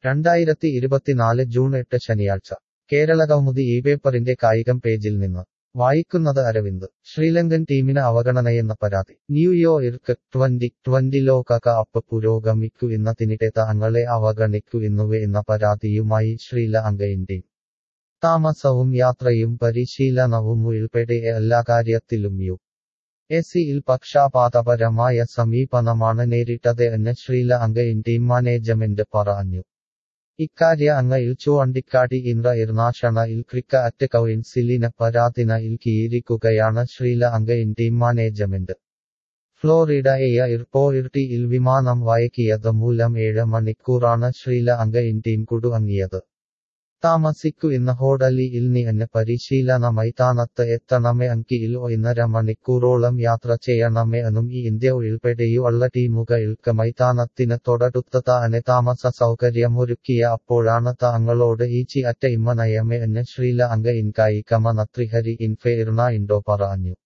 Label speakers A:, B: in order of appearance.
A: രണ്ടായിരത്തി ഇരുപത്തിനാല് ജൂൺ എട്ട് ശനിയാഴ്ച കേരളകൗമുദി ഈ പേപ്പറിന്റെ കായികം പേജിൽ നിന്ന് വായിക്കുന്നത് അരവിന്ദ് ശ്രീലങ്കൻ ടീമിന് അവഗണനയെന്ന പരാതി ന്യൂയോർക്ക് ട്വന്റി ട്വന്റി ലോക കപ്പ് പുരോഗമിക്കുവിന്നതിനിടെ തങ്ങളെ അവഗണിക്കുവിന്നുവെ എന്ന പരാതിയുമായി ശ്രീലങ്കൻ ടീം താമസവും യാത്രയും പരിശീലനവും ഉൾപ്പെടെ എല്ലാ കാര്യത്തിലും യു എസിയിൽ പക്ഷാപാതപരമായ സമീപനമാണ് നേരിട്ടത് എന്ന് ശ്രീലങ്കൻ ടീം മാനേജ്മെന്റ് പറഞ്ഞു ഇക്കാര്യ അങ്ങയിൽ ചൂണ്ടിക്കാട്ടി ഇന്ദ്ര ഇർനാഷണൽ ക്രിക്കറ്റ് കൗൺസിലിന് പരാതിനയിൽ കീരിക്കുകയാണ് ശ്രീലങ്കൻ ടീം മാനേജ്മെന്റ് ഫ്ലോറിഡ എയർപോർട്ടിൽ വിമാനം വൈകിയത് മൂലം ഏഴ് മണിക്കൂറാണ് ശ്രീലങ്കൻ ടീം കുടുങ്ങിയത് താമസിക്കുന്ന ഹോട്ടലിൽ നിന്ന് പരിശീലന മൈതാനത്ത് എത്തണമേ അങ്കിയിൽ ഒന്നര മണിക്കൂറോളം യാത്ര ചെയ്യണമേ എന്നും ഈ ഇന്ത്യ ഉൾപ്പെടെയുള്ള ടീമുകൾക്ക് മൈതാനത്തിന് തൊടടുത്ത താനെ താമസ സൗകര്യമൊരുക്കിയ അപ്പോഴാണ് താങ്കളോട് ഈ ചി അറ്റ ഇമ്മ നയമേ എന്ന് ശ്രീലങ്കൻ കായിക മന്ത്രി ഹരി ഇൻഫേർണ ഇൻഡോ പറഞ്ഞു